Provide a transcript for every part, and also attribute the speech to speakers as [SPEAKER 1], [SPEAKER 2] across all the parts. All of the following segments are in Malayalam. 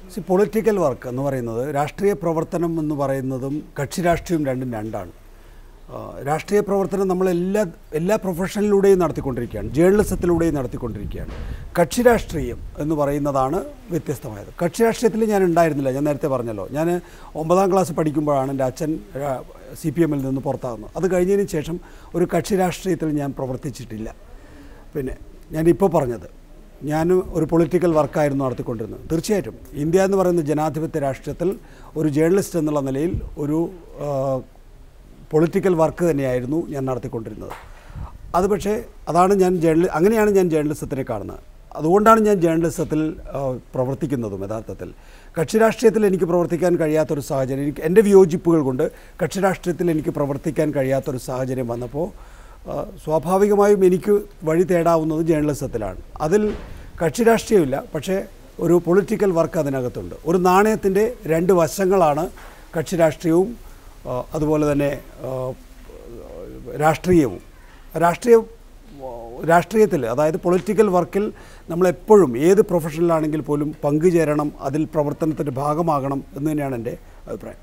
[SPEAKER 1] സി പൊളിറ്റിക്കൽ വർക്ക് എന്ന് പറയുന്നത് രാഷ്ട്രീയ പ്രവർത്തനം എന്ന് പറയുന്നതും കക്ഷി രാഷ്ട്രീയം രണ്ടും രണ്ടാണ് ആ, രാഷ്ട്രീയ പ്രവർത്തനം നമ്മൾ എല്ലാ എല്ലാ പ്രൊഫഷനിലൂടെയും നടത്തിക്കൊണ്ടിരിക്കുകയാണ് ജേർണലിസത്തിലൂടെയും നടത്തിക്കൊണ്ടിരിക്കുകയാണ് കക്ഷി രാഷ്ട്രീയം എന്ന് പറയുന്നതാണ് വ്യത്യസ്തമായത് കക്ഷി രാഷ്ട്രീയത്തിൽ ഞാൻ ഉണ്ടായിരുന്നില്ല ഞാൻ നേരത്തെ പറഞ്ഞല്ലോ ഞാൻ ഒമ്പതാം ക്ലാസ് പഠിക്കുമ്പോഴാണ് എൻ്റെ അച്ഛൻ സി പി എമ്മിൽ നിന്ന് പുറത്താകുന്നത് അത് കഴിഞ്ഞതിന് ശേഷം ഒരു കക്ഷി രാഷ്ട്രീയത്തിൽ ഞാൻ പ്രവർത്തിച്ചിട്ടില്ല പിന്നെ ഞാനിപ്പോൾ പറഞ്ഞത് ഞാൻ ഒരു പൊളിറ്റിക്കൽ വർക്കായിരുന്നു നടത്തിക്കൊണ്ടിരുന്നത് തീർച്ചയായിട്ടും ഇന്ത്യ എന്ന് പറയുന്ന ജനാധിപത്യ രാഷ്ട്രീയത്തിൽ ഒരു ജേർണലിസ്റ്റ് എന്നുള്ള നിലയിൽ ഒരു ആ, പൊളിറ്റിക്കൽ വർക്ക് തന്നെയായിരുന്നു ഞാൻ നടത്തിക്കൊണ്ടിരുന്നത് അത് പക്ഷേ അതാണ് ഞാൻ ജേർണലി അങ്ങനെയാണ് ഞാൻ ജേർണലിസത്തിനെ കാണുന്നത് അതുകൊണ്ടാണ് ഞാൻ ജേർണലിസത്തിൽ ആ, പ്രവർത്തിക്കുന്നതും യഥാർത്ഥത്തിൽ കക്ഷി രാഷ്ട്രീയത്തിൽ എനിക്ക് പ്രവർത്തിക്കാൻ കഴിയാത്തൊരു സാഹചര്യം എനിക്ക് എൻ്റെ വിയോജിപ്പുകൾ കൊണ്ട് കക്ഷി രാഷ്ട്രീയത്തിൽ എനിക്ക് പ്രവർത്തിക്കാൻ കഴിയാത്തൊരു സാഹചര്യം വന്നപ്പോൾ ആ, സ്വാഭാവികമായും എനിക്ക് വഴി തേടാവുന്നത് ജേർണലിസത്തിലാണ് അതിൽ കക്ഷി രാഷ്ട്രീയമില്ല പക്ഷേ ഒരു പൊളിറ്റിക്കൽ വർക്ക് അതിനകത്തുണ്ട് ഒരു നാണയത്തിൻ്റെ രണ്ട് വശങ്ങളാണ് കക്ഷി രാഷ്ട്രീയവും ആ, അതുപോലെ തന്നെ ആ, രാഷ്ട്രീയവും രാഷ്ട്രീയ രാഷ്ട്രീയത്തിൽ അതായത് പൊളിറ്റിക്കൽ വർക്കിൽ നമ്മളെപ്പോഴും ഏത് പ്രൊഫഷനിലാണെങ്കിൽ പോലും പങ്കുചേരണം അതിൽ പ്രവർത്തനത്തിൻ്റെ ഭാഗമാകണം എന്ന് തന്നെയാണ് എൻ്റെ അഭിപ്രായം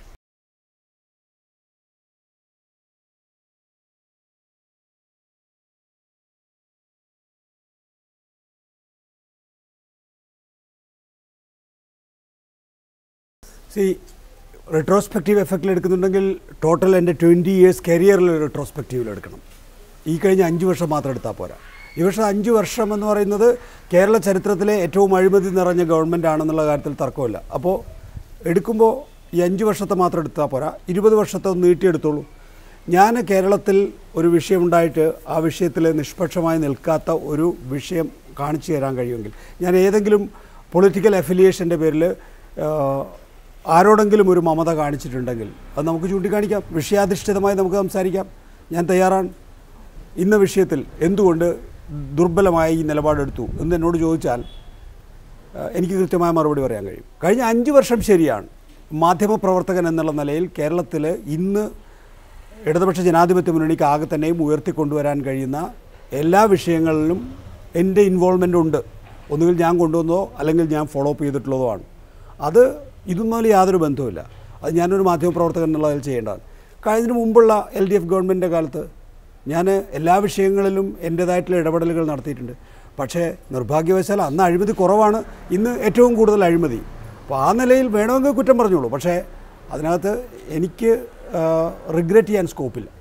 [SPEAKER 1] സി റെട്രോസ്പെക്റ്റീവ് എഫക്റ്റിൽ എടുക്കുന്നുണ്ടെങ്കിൽ ടോട്ടൽ എൻ്റെ ട്വൻറ്റി ഇയേഴ്സ് കരിയറിൽ റെട്രോസ്പെക്റ്റീവിൽ എടുക്കണം ഈ കഴിഞ്ഞ അഞ്ച് വർഷം മാത്രം എടുത്താൽ പോരാ ഈ വർഷം അഞ്ച് വർഷം എന്ന് പറയുന്നത് കേരള ചരിത്രത്തിലെ ഏറ്റവും അഴിമതി നിറഞ്ഞ ഗവൺമെൻറ് ആണെന്നുള്ള കാര്യത്തിൽ തർക്കമില്ല അപ്പോൾ എടുക്കുമ്പോൾ ഈ അഞ്ച് വർഷത്തെ മാത്രം എടുത്താൽ പോരാ ഇരുപത് വർഷത്തെ ഒന്ന് നീട്ടിയെടുത്തോളൂ ഞാൻ കേരളത്തിൽ ഒരു വിഷയമുണ്ടായിട്ട് ആ വിഷയത്തിൽ നിഷ്പക്ഷമായി നിൽക്കാത്ത ഒരു വിഷയം കാണിച്ചു തരാൻ കഴിയുമെങ്കിൽ ഞാൻ ഏതെങ്കിലും പൊളിറ്റിക്കൽ അഫിലിയേഷൻ്റെ പേരിൽ ആരോടെങ്കിലും ഒരു മമത കാണിച്ചിട്ടുണ്ടെങ്കിൽ അത് നമുക്ക് ചൂണ്ടിക്കാണിക്കാം വിഷയാധിഷ്ഠിതമായി നമുക്ക് സംസാരിക്കാം ഞാൻ തയ്യാറാണ് ഇന്ന വിഷയത്തിൽ എന്തുകൊണ്ട് ദുർബലമായ ഈ നിലപാടെടുത്തു എന്ന് എന്നോട് ചോദിച്ചാൽ ആ, എനിക്ക് കൃത്യമായ മറുപടി പറയാൻ കഴിയും കഴിഞ്ഞ അഞ്ച് വർഷം ശരിയാണ് മാധ്യമപ്രവർത്തകൻ എന്നുള്ള നിലയിൽ കേരളത്തിൽ ഇന്ന് ഇടതുപക്ഷ ജനാധിപത്യ മുന്നണിക്ക് ആകെ തന്നെയും ഉയർത്തിക്കൊണ്ടുവരാൻ കഴിയുന്ന എല്ലാ വിഷയങ്ങളിലും എൻ്റെ ഇൻവോൾവ്മെൻ്റ് ഉണ്ട് ഒന്നുകിൽ ഞാൻ കൊണ്ടുവന്നതോ അല്ലെങ്കിൽ ഞാൻ ഫോളോ അപ്പ് ചെയ്തിട്ടുള്ളതോ ആണ് അത് ഇതൊന്നും യാതൊരു ബന്ധവുമില്ല അത് ഞാനൊരു മാധ്യമപ്രവർത്തകൻ എന്നുള്ളതിൽ ചെയ്യേണ്ടതാണ് കഴിഞ്ഞതിന് മുമ്പുള്ള എൽ ഡി എഫ് ഗവൺമെൻറ്റിൻ്റെ കാലത്ത് ഞാൻ എല്ലാ വിഷയങ്ങളിലും എൻ്റേതായിട്ടുള്ള ഇടപെടലുകൾ നടത്തിയിട്ടുണ്ട് പക്ഷേ നിർഭാഗ്യവശാൽ അന്ന് അഴിമതി കുറവാണ് ഇന്ന് ഏറ്റവും കൂടുതൽ അഴിമതി അപ്പോൾ ആ നിലയിൽ വേണമെങ്കിൽ കുറ്റം പറഞ്ഞോളൂ പക്ഷേ അതിനകത്ത് എനിക്ക് റിഗ്രറ്റ് ചെയ്യാൻ സ്കോപ്പില്ല